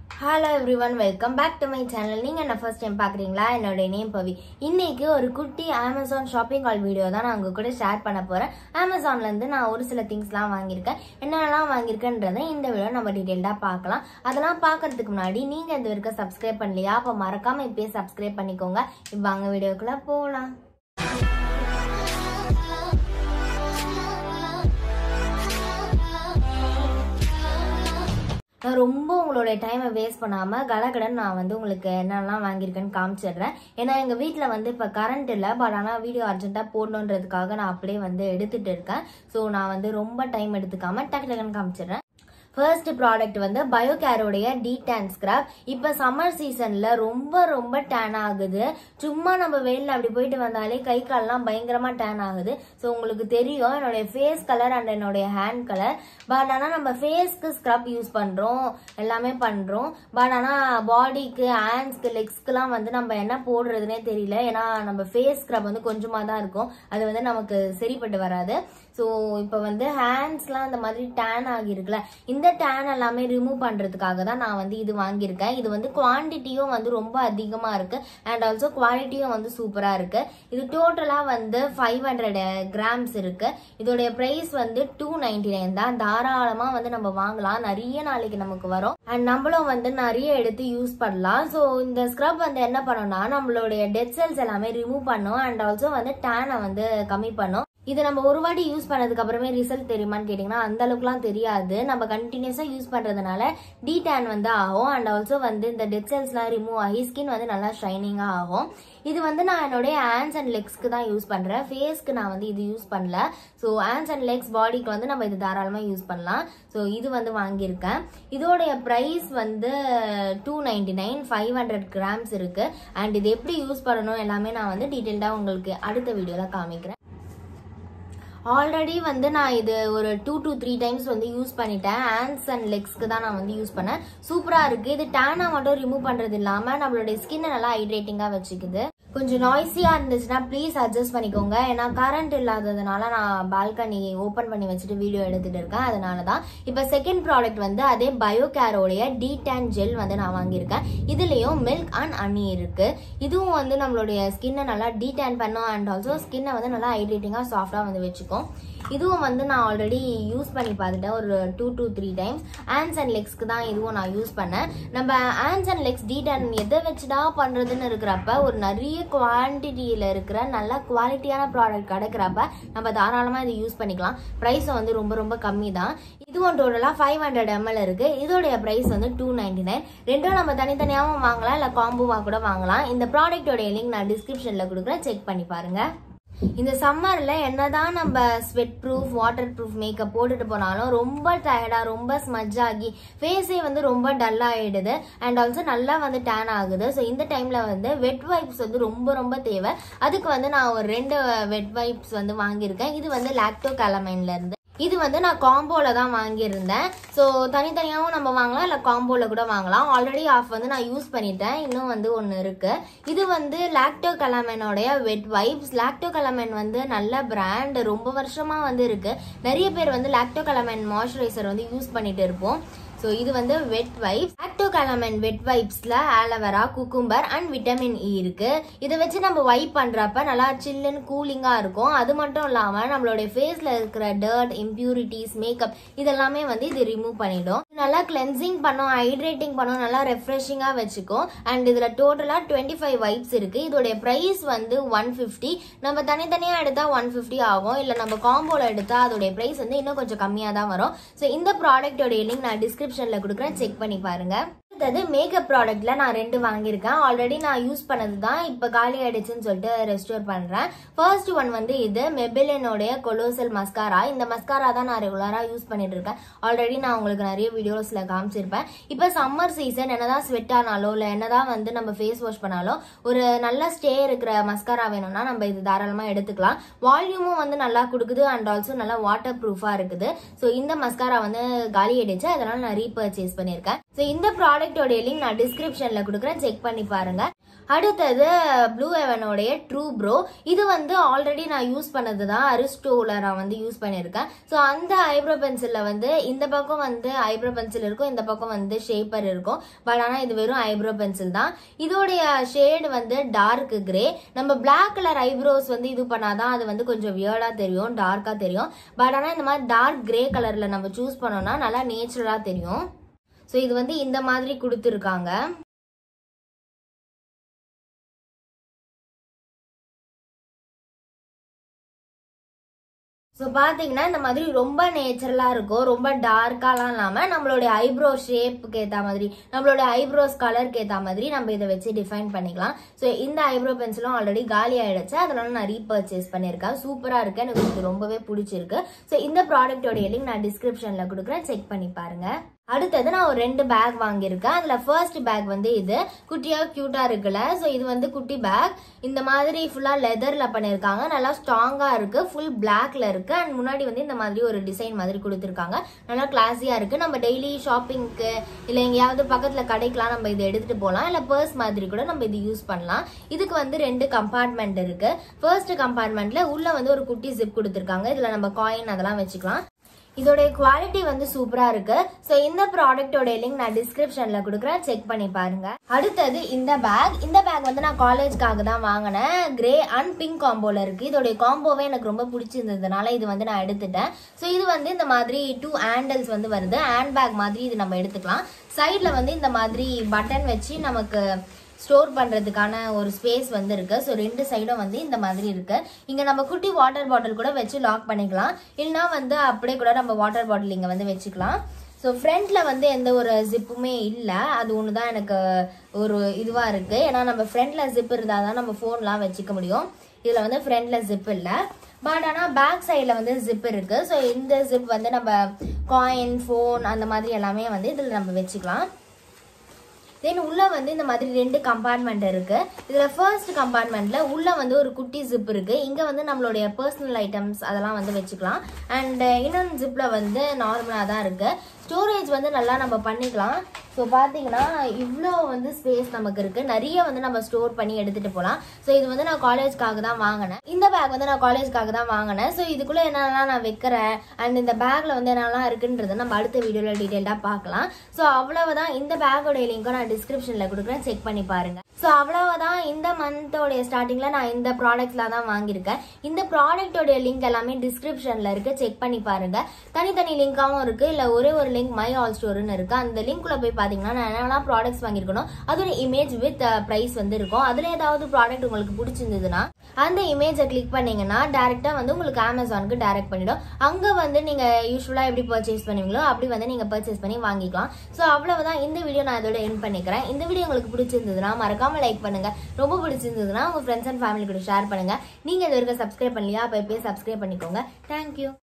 hello everyone welcome back to my channel நீங்கள் என்ன first time பார்க்குறீங்களா என்னோட நேம் பவி இன்னைக்கு ஒரு குட்டி அமேசான் ஷாப்பிங் கால் வீடியோ தான் நான் உங்க கூட ஷேர் பண்ண போகிறேன் அமேசான்லேருந்து நான் ஒரு சில திங்ஸ்லாம் வாங்கியிருக்கேன் என்னென்னலாம் வாங்கியிருக்கேன்றதை இந்த வீடியோ நம்ம டீட்டெயில்டாக பார்க்கலாம் அதெல்லாம் பார்க்கறதுக்கு முன்னாடி நீங்கள் இந்த வரைக்கும் சப்ஸ்கிரைப் பண்ணலையா அப்போ மறக்காமல் இப்போயே சப்ஸ்கிரைப் பண்ணிக்கோங்க இப்போ வாங்க வீடியோக்குள்ளே போகலாம் நான் ரொம்ப உங்களுடைய டைமை வேஸ்ட் பண்ணாமல் கடகடன் நான் வந்து உங்களுக்கு என்னெல்லாம் வாங்கியிருக்கேன்னு காமிச்சிடுறேன் ஏன்னா எங்கள் வீட்டில் வந்து இப்போ கரண்ட் இல்லை பட் ஆனால் வீடியோ அர்ஜென்ட்டாக போடணுன்றதுக்காக நான் அப்படியே வந்து எடுத்துட்டு இருக்கேன் ஸோ நான் வந்து ரொம்ப டைம் எடுத்துக்காம டக்கு டக்குன்னு காமிச்சிடுறேன் ஃபர்ஸ்ட் ப்ராடக்ட் வந்து பயோகேரோடைய டி டேன் ஸ்க்ரப் இப்போ சம்மர் சீசனில் ரொம்ப ரொம்ப டேன் ஆகுது சும்மா நம்ம வெயிலில் அப்படி போயிட்டு வந்தாலே கை கால்லாம் பயங்கரமாக டேன் ஆகுது ஸோ உங்களுக்கு தெரியும் என்னுடைய ஃபேஸ் கலர் அண்ட் என்னுடைய ஹேண்ட் கலர் பட் ஆனால் நம்ம ஃபேஸ்க்கு ஸ்க்ரப் யூஸ் பண்ணுறோம் எல்லாமே பண்ணுறோம் பட் ஆனால் பாடிக்கு ஹேண்ட்ஸ்க்கு லெக்ஸ்க்குலாம் வந்து நம்ம என்ன போடுறதுனே தெரியல ஏன்னா நம்ம ஃபேஸ் ஸ்க்ரப் வந்து கொஞ்சமாக தான் இருக்கும் அது வந்து நமக்கு சரிப்பட்டு வராது ஸோ இப்போ வந்து ஹேண்ட்ஸ்லாம் அந்த மாதிரி டேன் ஆகியிருக்குல்ல இந்த டேன் எல்லாமே ரிமூவ் பண்ணுறதுக்காக தான் நான் வந்து இது வாங்கியிருக்கேன் இது வந்து குவான்டிட்டியும் வந்து ரொம்ப அதிகமாக இருக்குது அண்ட் ஆல்சோ குவாலிட்டியும் வந்து சூப்பராக இருக்குது இது டோட்டலாக வந்து ஃபைவ் ஹண்ட்ரட் கிராம்ஸ் இருக்குது இதோடைய ப்ரைஸ் வந்து டூ நைன்டி நைன் தான் தாராளமாக வந்து நம்ம வாங்கலாம் நிறைய நாளைக்கு நமக்கு வரும் அண்ட் நம்மளும் வந்து நிறைய எடுத்து யூஸ் பண்ணலாம் ஸோ இந்த ஸ்க்ரப் வந்து என்ன பண்ணோம்னா நம்மளுடைய டெட் செல்ஸ் எல்லாமே ரிமூவ் பண்ணும் அண்ட் ஆல்சோ வந்து டேனை வந்து கம்மி பண்ணும் இது நம்ம ஒரு வாட்டி யூஸ் பண்ணதுக்கு அப்புறமே ரிசல்ட் தெரியுமான்னு கேட்டிங்கன்னா அந்த அளவுக்குலாம் தெரியாது நம்ம கண்டினியூஸாக யூஸ் பண்ணுறதுனால டி டேன் வந்து ஆகும் அண்ட் ஆல்சோ வந்து இந்த டெட் செல்ஸ்லாம் ரிமூவ் ஆகி ஸ்கின் வந்து நல்லா ஷைனிங்காக ஆகும் இது வந்து நான் என்னுடைய ஹேண்ட்ஸ் அண்ட் லெக்ஸ்க்கு தான் யூஸ் பண்ணுறேன் ஃபேஸ்க்கு நான் வந்து இது யூஸ் பண்ணல ஸோ ஹேண்ட்ஸ் அண்ட் லெக்ஸ் பாடிக்கு வந்து நம்ம இது தாராளமாக யூஸ் பண்ணலாம் ஸோ இது வந்து வாங்கியிருக்கேன் இதோடைய ப்ரைஸ் வந்து two ninety nine five hundred grams இருக்குது அண்ட் இது எப்படி யூஸ் பண்ணணும் எல்லாமே நான் வந்து டீட்டெயில்டாக உங்களுக்கு அடுத்த வீடியோவில் காமிக்கிறேன் ஆல்ரெடி வந்து நான் இது ஒரு டூ டு த்ரீ டைம்ஸ் வந்து யூஸ் பண்ணிட்டேன் ஹேண்ட்ஸ் அண்ட் லெக்ஸ்க்கு தான் நான் வந்து யூஸ் பண்ணேன் சூப்பராக இருக்குது இது டேனா மட்டும் ரிமூவ் பண்ணுறது இல்லாமல் நம்மளுடைய ஸ்கின்னை நல்லா ஹைட்ரேட்டிங்காக வச்சுக்குது கொஞ்சம் நாய்ஸியாக இருந்துச்சுன்னா ப்ளீஸ் அட்ஜஸ்ட் பண்ணிக்கோங்க ஏன்னா கரண்ட் இல்லாததுனால நான் பால்கனி ஓப்பன் பண்ணி வச்சுட்டு வீடியோ எடுத்துகிட்டு இருக்கேன் அதனால தான் இப்போ செகண்ட் ப்ராடக்ட் வந்து அதே பயோகேரோடைய டி டேன் ஜெல் வந்து நான் வாங்கியிருக்கேன் இதுலேயும் மில்க் அண்ட் அனி இருக்குது இதுவும் வந்து நம்மளுடைய ஸ்கின்னை நல்லா டீ டேன் பண்ணும் அண்ட் ஆல்சோ ஸ்கின்னை வந்து நல்லா ஹைட்ரேட்டிங்காக சாஃப்டாக வந்து வச்சுக்கும் இதுவும் வந்து நான் ஆல்ரெடி யூஸ் பண்ணி பார்த்துட்டேன் ஒரு two two three times hands and லெக்ஸ்க்கு தான் இதுவும் நான் யூஸ் பண்ணேன் நம்ம ஹேண்ட்ஸ் அண்ட் லெக்ஸ் டீடன் எதை வச்சுடா பண்ணுறதுன்னு இருக்கிறப்ப ஒரு நிறைய குவான்டிட்டியில் இருக்கிற நல்ல குவாலிட்டியான ப்ராடக்ட் கிடைக்கிறப்ப நம்ம தாராளமாக இதை யூஸ் பண்ணிக்கலாம் ப்ரைஸும் வந்து ரொம்ப ரொம்ப கம்மி தான் இதுவும் டோட்டலாக ஃபைவ் ஹண்ட்ரட் எம்எல் இருக்குது இதோடைய ப்ரைஸ் வந்து டூ நைன்டி நைன் ரெண்டும் நம்ம தனித்தனியாகவும் வாங்கலாம் இல்லை காம்போவாக கூட வாங்கலாம் இந்த ப்ராடக்டோடைய லிங்க் நான் டிஸ்கிரிப்ஷனில் கொடுக்குறேன் செக் பண்ணி பாருங்கள் இந்த சம்மரில் என்னதான் நம்ம sweatproof waterproof makeup போட்டுட்டு போனாலும் ரொம்ப டயர்டாக ரொம்ப ஸ்மஜ் ஆகி ஃபேஸே வந்து ரொம்ப டல் ஆகிடுது அண்ட் ஆல்சோ நல்லா வந்து டேன் ஆகுது ஸோ இந்த டைமில் வந்து வெட் வைப்ஸ் வந்து ரொம்ப ரொம்ப தேவை அதுக்கு வந்து நான் ஒரு ரெண்டு வெட் வைப்ஸ் வந்து வாங்கியிருக்கேன் இது வந்து லாக்டோ இருந்து இது வந்து நான் காம்போவில் தான் வாங்கியிருந்தேன் ஸோ தனித்தனியாகவும் நம்ம வாங்கலாம் இல்லை காம்போவில் கூட வாங்கலாம் ஆல்ரெடி ஆஃப் வந்து நான் யூஸ் பண்ணிட்டேன் இன்னும் வந்து ஒன்று இருக்குது இது வந்து லாக்டோ கலமெனோடைய வெட் வைப்ஸ் லாக்டோ கலமென் வந்து நல்ல பிராண்ட் ரொம்ப வருஷமாக வந்து இருக்குது நிறைய பேர் வந்து லாக்டோ கலமென் மாய்ஸ்சரைசர் வந்து யூஸ் பண்ணிட்டு இருப்போம் ஸோ இது வந்து வெட் வைப்ஸ் ஆக்டோகலமன் வெட் வைப்ஸில் aloe vera cucumber and vitamin E இருக்கு இதை வச்சு நம்ம வைப் பண்ணுறப்ப நல்லா சில்லுன்னு கூலிங்காக இருக்கும் அது மட்டும் இல்லாமல் நம்மளுடைய ஃபேஸில் இருக்கிற டர்ட் இம்ப்யூரிட்டிஸ் மேக்கப் இதெல்லாமே வந்து இது ரிமூவ் பண்ணிடும் நல்லா கிளென்சிங் பண்ணும் ஹைட்ரேட்டிங் பண்ணும் நல்லா ரெஃப்ரெஷிங்காக வச்சுக்கும் அண்ட் இதில் டோட்டலாக டுவெண்ட்டி ஃபைவ் வைப்ஸ் இருக்குது இதோடைய ப்ரைஸ் வந்து ஒன் ஃபிஃப்டி நம்ம தனித்தனியாக எடுத்தால் ஒன் ஃபிஃப்டி ஆகும் இல்லை நம்ம காம்போவில் எடுத்தால் அதோடைய ப்ரைஸ் வந்து இன்னும் கொஞ்சம் கம்மியாக தான் வரும் ஸோ இந்த ப்ராடக்டோடைய லிங்க் நான் டிஸ்கிரிப்ஷன் டிஸ்கிரிப்ஷனில் கொடுக்குறேன் செக் பண்ணி பாருங்க அடுத்தது மேக்கப் ப்ராடக்ட்ல நான் ரெண்டு வாங்கியிருக்கேன் ஆல்ரெடி நான் யூஸ் பண்ணது தான் இப்போ காலி ஆயிடுச்சுன்னு சொல்லிட்டு ரெஸ்டோர் பண்ணுறேன் ஃபர்ஸ்ட் ஒன் வந்து இது மெபிலினோடைய கொலோசல் மஸ்காரா இந்த மஸ்காரா தான் நான் ரெகுலராக யூஸ் பண்ணிட்டு இருக்கேன் ஆல்ரெடி நான் உங்களுக்கு நிறைய வீடியோஸில் காமிச்சிருப்பேன் இப்போ சம்மர் சீசன் என்னதான் ஸ்வெட் ஆனாலோ இல்லை என்னதான் வந்து நம்ம ஃபேஸ் வாஷ் பண்ணாலும் ஒரு நல்ல ஸ்டே இருக்கிற மஸ்காரா வேணும்னா நம்ம இது தாராளமாக எடுத்துக்கலாம் வால்யூமும் வந்து நல்லா கொடுக்குது அண்ட் ஆல்சோ நல்லா வாட்டர் ப்ரூஃபாக இருக்குது ஸோ இந்த மஸ்காரா வந்து காலி ஆயிடுச்சு அதனால நான் ரீபர்ச்சேஸ் பண்ணியிருக்கேன் ஸோ இந்த ப்ராடக்டோடைய லிங்க் நான் டிஸ்கிரிப்ஷனில் கொடுக்குறேன் செக் பண்ணி பாருங்க அடுத்தது ப்ளூ ஹெவனோடைய ட்ரூ ப்ரோ இது வந்து ஆல்ரெடி நான் யூஸ் பண்ணது தான் அரிஸ்டோவில் நான் வந்து யூஸ் பண்ணியிருக்கேன் ஸோ அந்த ஐப்ரோ பென்சிலில் வந்து இந்த பக்கம் வந்து ஐப்ரோ பென்சில் இருக்கும் இந்த பக்கம் வந்து ஷேப்பர் இருக்கும் பட் ஆனால் இது வெறும் ஐப்ரோ பென்சில் தான் இதோடைய ஷேடு வந்து டார்க் கிரே நம்ம பிளாக் கலர் ஐப்ரோஸ் வந்து இது பண்ணாதான் அது வந்து கொஞ்சம் வியர்டாக தெரியும் டார்க்காக தெரியும் பட் ஆனால் இந்த மாதிரி டார்க் கிரே கலரில் நம்ம சூஸ் பண்ணோம்னா நல்லா நேச்சுரலாக தெரியும் ஸோ இது வந்து இந்த மாதிரி கொடுத்துருக்காங்க ஸோ பார்த்தீங்கன்னா இந்த மாதிரி ரொம்ப நேச்சுரலாக இருக்கும் ரொம்ப டார்க்காலாம் இல்லாமல் நம்மளுடைய ஐப்ரோ ஷேப்புக்கு ஏற்ற மாதிரி நம்மளுடைய ஐப்ரோஸ் கலருக்கு ஏற்ற மாதிரி நம்ம இதை வச்சு டிஃபைன் பண்ணிக்கலாம் ஸோ இந்த ஐப்ரோ பென்சிலும் ஆல்ரெடி காலி ஆயிடுச்சு அதனால நான் ரீபர்ச்சேஸ் பண்ணியிருக்கேன் சூப்பராக இருக்கு எனக்கு இது ரொம்பவே பிடிச்சிருக்கு ஸோ இந்த ப்ராடக்டோடைய லிங்க் நான் டிஸ்கிரிப்ஷனில் கொடுக்குறேன் செக் பண்ணி பாருங்க அடுத்தது நான் ஒரு ரெண்டு பேக் வாங்கியிருக்கேன் அதில் ஃபர்ஸ்ட் பேக் வந்து இது குட்டியாக க்யூட்டாக இருக்குல்ல ஸோ இது வந்து குட்டி பேக் இந்த மாதிரி ஃபுல்லாக லெதரில் பண்ணியிருக்காங்க நல்லா ஸ்ட்ராங்காக இருக்குது ஃபுல் பிளாக்ல இருக்குது அண்ட் முன்னாடி வந்து இந்த மாதிரி ஒரு டிசைன் மாதிரி கொடுத்துருக்காங்க நல்லா கிளாஸியாக இருக்குது நம்ம டெய்லி ஷாப்பிங்க்கு இல்லை எங்கேயாவது பக்கத்தில் கடைக்கெலாம் நம்ம இதை எடுத்துகிட்டு போகலாம் இல்லை பர்ஸ் மாதிரி கூட நம்ம இது யூஸ் பண்ணலாம் இதுக்கு வந்து ரெண்டு கம்பார்ட்மெண்ட் இருக்குது ஃபர்ஸ்ட் கம்பார்ட்மெண்ட்டில் உள்ளே வந்து ஒரு குட்டி ஜிப் கொடுத்துருக்காங்க இதில் நம்ம காயின் அதெல்லாம் வச்சுக்கலாம் இதோடைய குவாலிட்டி வந்து சூப்பரா இருக்கு ஸோ இந்த ப்ராடக்டோட லிங்க் நான் டிஸ்கிரிப்ஷன்ல கொடுக்குறேன் செக் பண்ணி பாருங்க அடுத்தது இந்த பேக் இந்த பேக் வந்து நான் காலேஜ்க்காக தான் வாங்கினேன் கிரே அண்ட் பிங்க் காம்போல இருக்கு இதோடைய காம்போவே எனக்கு ரொம்ப பிடிச்சிருந்ததுனால இது வந்து நான் எடுத்துட்டேன் ஸோ இது வந்து இந்த மாதிரி டூ ஹேண்டல்ஸ் வந்து வருது ஹேண்ட் பேக் மாதிரி இது நம்ம எடுத்துக்கலாம் சைடில் வந்து இந்த மாதிரி பட்டன் வச்சு நமக்கு ஸ்டோர் பண்ணுறதுக்கான ஒரு ஸ்பேஸ் வந்து இருக்கு ஸோ ரெண்டு சைடும் வந்து இந்த மாதிரி இருக்கு இங்கே நம்ம குட்டி வாட்டர் பாட்டில் கூட வச்சு லாக் பண்ணிக்கலாம் இல்லைனா வந்து அப்படியே கூட நம்ம வாட்டர் பாட்டில் இங்கே வந்து வச்சுக்கலாம் ஸோ ஃப்ரண்ட்டில் வந்து எந்த ஒரு ஜிப்புமே இல்லை அது ஒன்று தான் எனக்கு ஒரு இதுவாக இருக்குது ஏன்னா நம்ம ஃப்ரண்ட்டில் ஜிப் இருந்தால் தான் நம்ம ஃபோன்லாம் வச்சுக்க முடியும் இதில் வந்து ஃப்ரண்ட்டில் ஜிப் இல்லை பட் ஆனால் பேக் சைடில் வந்து ஜிப் இருக்குது ஸோ இந்த ஜிப் வந்து நம்ம காயின் ஃபோன் அந்த மாதிரி எல்லாமே வந்து இதில் நம்ம வச்சுக்கலாம் தென் உள்ள வந்து இந்த மாதிரி ரெண்டு கம்பார்ட்மெண்ட் இருக்கு இதுல ஃபர்ஸ்ட் கம்பார்ட்மெண்ட்ல உள்ள வந்து ஒரு குட்டி ஜிப் இருக்கு இங்க வந்து நம்மளுடைய பர்சனல் ஐட்டம்ஸ் அதெல்லாம் வந்து வச்சுக்கலாம் அண்ட் இன்னொன்று ஜிப்ல வந்து நார்மலா தான் இருக்கு ஸ்டோரேஜ் வந்து நல்லா நம்ம பண்ணிக்கலாம் ஸோ பார்த்தீங்கன்னா இவ்வளோ வந்து ஸ்பேஸ் நமக்கு இருக்கு நிறைய வந்து நம்ம ஸ்டோர் பண்ணி எடுத்துட்டு போகலாம் ஸோ இது வந்து நான் காலேஜ்க்காக தான் வாங்கினேன் இந்த பேக் வந்து நான் காலேஜ்க்காக தான் வாங்கினேன் ஸோ இதுக்குள்ள என்னெல்லாம் நான் வைக்கிறேன் அண்ட் இந்த பேக்ல வந்து என்னெல்லாம் இருக்குன்றத நம்ம அடுத்த வீடியோவில் டீட்டெயிலாக பார்க்கலாம் ஸோ அவ்வளவுதான் இந்த பேக்கோடைய லிங்க்கை நான் டிஸ்கிரிப்ஷனில் கொடுக்குறேன் செக் பண்ணி பாருங்க ஸோ அவ்வளவுதான் இந்த மந்தோடைய ஸ்டார்டிங்கில் நான் இந்த ப்ராடக்ட்ஸ்லாம் தான் வாங்கியிருக்கேன் இந்த ப்ராடக்டோடைய லிங்க் எல்லாமே டிஸ்கிரிப்ஷனில் இருக்கு செக் பண்ணி பாருங்க தனித்தனி லிங்காகவும் இருக்கு இல்லை ஒரே ஒரு லிங்க் மை ஆல் ஸ்டோர்னு இருக்கு அந்த லிங்க்குள்ள போய் பார்த்தீங்கன்னா நான் என்னெல்லாம் ப்ராடக்ட்ஸ் வாங்கியிருக்கணும் அதோட இமேஜ் வித் ப்ரைஸ் வந்து இருக்கும் அதில் ஏதாவது ப்ராடக்ட் உங்களுக்கு பிடிச்சிருந்ததுன்னா அந்த இமேஜை கிளிக் பண்ணீங்கன்னா டேரெக்டாக வந்து உங்களுக்கு அமேசானுக்கு டைரக்ட் பண்ணிடும் அங்கே வந்து நீங்கள் யூஸ்வலாக எப்படி பர்ச்சேஸ் பண்ணுவீங்களோ அப்படி வந்து நீங்கள் பர்ச்சேஸ் பண்ணி வாங்கிக்கலாம் ஸோ அவ்வளவுதான் இந்த வீடியோ நான் இதோட என் பண்ணிக்கிறேன் இந்த வீடியோ உங்களுக்கு பிடிச்சிருந்ததுன்னா மறக்காம லைக் பண்ணுங்க ரொம்ப பிடிச்சிருந்ததுன்னா உங்கள் ஃப்ரெண்ட்ஸ் அண்ட் ஃபேமிலி கூட ஷேர் பண்ணுங்க நீங்கள் இது வரைக்கும் சப்ஸ்கிரைப் பண்ணலையா அப்போ எப்பயே சப்ஸ்கிரைப் பண்ணிக்கோங்க தேங்க்யூ